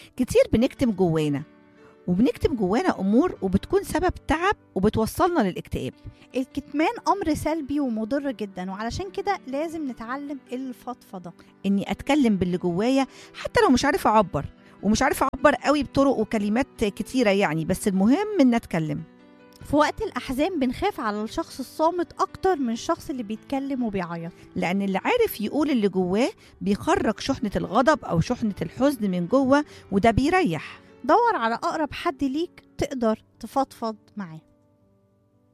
كتير بنكتم جوانا وبنكتم جوانا امور وبتكون سبب تعب وبتوصلنا للاكتئاب الكتمان امر سلبي ومضر جدا وعلشان كده لازم نتعلم الفضفضه اني اتكلم باللي جوايا حتى لو مش عارفه اعبر ومش عارفه اعبر قوي بطرق وكلمات كتيره يعني بس المهم ان اتكلم في وقت الاحزان بنخاف على الشخص الصامت اكتر من الشخص اللي بيتكلم وبيعيط لان اللي عارف يقول اللي جواه بيخرج شحنه الغضب او شحنه الحزن من جوه وده بيريح دور على اقرب حد ليك تقدر تفضفض معاه